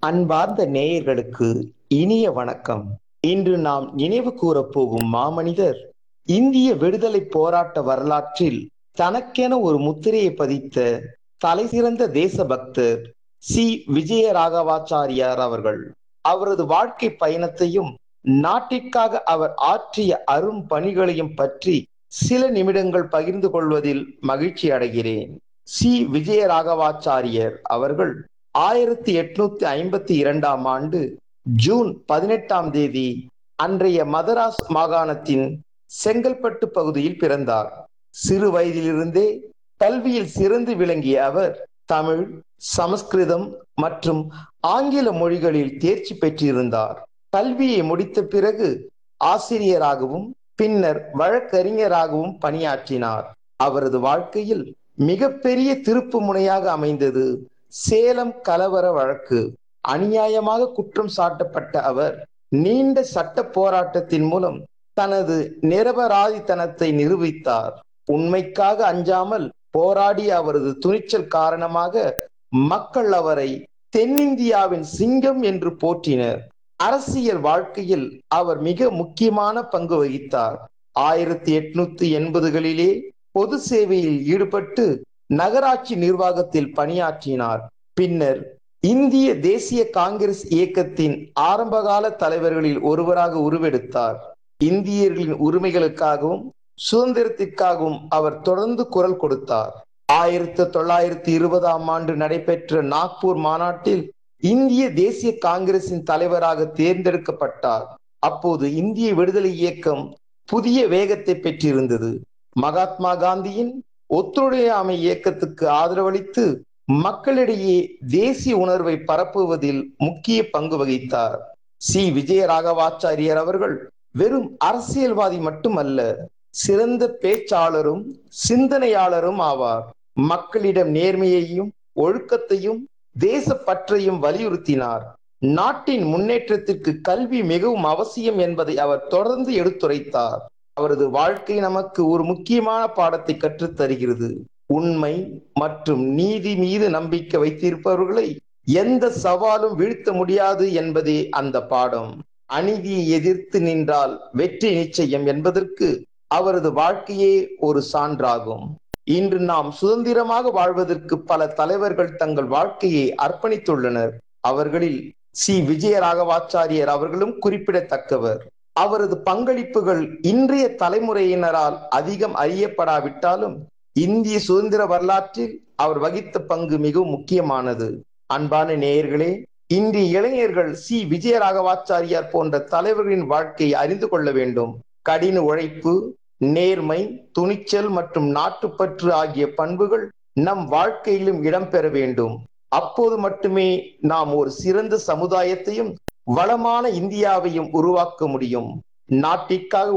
அன்பார்ந்த நேயர்களுக்கு இனிய வணக்கம் இன்று நாம் நினைவு கூறப் போகும் மாமனிதர் இந்திய விடுதலை போராட்ட வரலாற்றில் தனக்கென ஒரு முத்திரையை பதித்த தலைசிறந்த தேசபக்தர் சி விஜயராகவாச்சாரியார் அவர்கள் அவரது வாழ்க்கை பயணத்தையும் நாட்டிற்காக அவர் ஆற்றிய அரும் பணிகளையும் பற்றி சில நிமிடங்கள் பகிர்ந்து கொள்வதில் மகிழ்ச்சி அடைகிறேன் சி விஜயராகவாச்சாரியர் அவர்கள் ஆயிரத்தி எட்நூத்தி ஐம்பத்தி இரண்டாம் ஆண்டு ஜூன் பதினெட்டாம் தேதி அன்றைய மதராஸ் மாகாணத்தின் செங்கல்பட்டு பகுதியில் பிறந்தார் சிறு வயதிலிருந்தே கல்வியில் சிறந்து விளங்கிய அவர் தமிழ் சமஸ்கிருதம் மற்றும் ஆங்கில மொழிகளில் தேர்ச்சி பெற்றிருந்தார் கல்வியை முடித்த பிறகு ஆசிரியராகவும் பின்னர் வழக்கறிஞராகவும் பணியாற்றினார் அவரது வாழ்க்கையில் மிகப்பெரிய திருப்பு முனையாக அமைந்தது சேலம் கலவர வழக்கு அநியாயமாக குற்றம் சாட்டப்பட்ட அவர் நீண்ட சட்ட போராட்டத்தின் மூலம் தனது நிரபராதித்தனத்தை நிரூபித்தார் உண்மைக்காக அஞ்சாமல் போராடிய அவரது துணிச்சல் காரணமாக மக்கள் அவரை தென்னிந்தியாவின் சிங்கம் என்று போற்றினர் அரசியல் வாழ்க்கையில் அவர் மிக முக்கியமான பங்கு வகித்தார் ஆயிரத்தி எட்நூத்தி எண்பதுகளிலே பொது சேவையில் ஈடுபட்டு நகராட்சி நிர்வாகத்தில் பணியாற்றினார் பின்னர் இந்திய தேசிய காங்கிரஸ் இயக்கத்தின் ஆரம்பகால தலைவர்களில் ஒருவராக உருவெடுத்தார் இந்தியர்களின் உரிமைகளுக்காகவும் சுதந்திரத்திற்காகவும் அவர் தொடர்ந்து குரல் கொடுத்தார் ஆயிரத்தி தொள்ளாயிரத்தி இருபதாம் ஆண்டு நடைபெற்ற நாக்பூர் மாநாட்டில் இந்திய தேசிய காங்கிரசின் தலைவராக தேர்ந்தெடுக்கப்பட்டார் அப்போது இந்திய விடுதலை இயக்கம் புதிய வேகத்தை பெற்றிருந்தது மகாத்மா காந்தியின் ஒத்துழையாமை இயக்கத்துக்கு ஆதரவளித்து மக்களிடையே தேசிய உணர்வை பரப்புவதில் முக்கிய பங்கு வகித்தார் சி விஜயராகவாச்சாரியர் அவர்கள் வெறும் அரசியல்வாதி மட்டுமல்ல சிறந்த பேச்சாளரும் சிந்தனையாளரும் ஆவார் மக்களிடம் நேர்மையையும் ஒழுக்கத்தையும் தேசப்பற்றையும் வலியுறுத்தினார் நாட்டின் முன்னேற்றத்திற்கு கல்வி மிகவும் அவசியம் என்பதை அவர் தொடர்ந்து எடுத்துரைத்தார் அவரது வாழ்க்கை நமக்கு ஒரு முக்கியமான பாடத்தை கற்றுத் தருகிறது உண்மை மற்றும் நீதி மீது நம்பிக்கை வைத்திருப்பவர்களை எந்த சவாலும் வீழ்த்த முடியாது என்பதே அந்த பாடம் அநீதியை எதிர்த்து நின்றால் வெற்றி நிச்சயம் என்பதற்கு அவரது வாழ்க்கையே ஒரு சான்றாகும் இன்று நாம் சுதந்திரமாக வாழ்வதற்கு பல தலைவர்கள் தங்கள் வாழ்க்கையை அர்ப்பணித்துள்ளனர் அவர்களில் சி விஜயராகவாச்சாரியர் அவர்களும் குறிப்பிடத்தக்கவர் அவரது பங்களிப்புகள் இன்றைய தலைமுறையினரால் அதிகம் அறியப்படாவிட்டாலும் இந்திய சுதந்திர வரலாற்றில் அவர் வகித்த பங்கு மிகவும் முக்கியமானது அன்பான நேயர்களே இன்றைய இளைஞர்கள் சி விஜயராகவாச்சாரியார் போன்ற தலைவர்களின் வாழ்க்கையை அறிந்து கொள்ள வேண்டும் கடின உழைப்பு நேர்மை துணிச்சல் மற்றும் நாட்டுப்பற்று ஆகிய பண்புகள் நம் வாழ்க்கையிலும் இடம்பெற வேண்டும் அப்போது மட்டுமே நாம் ஒரு சிறந்த சமுதாயத்தையும் வளமான இந்தியாவையும் உருவாக்க முடியும் நாட்டிற்காக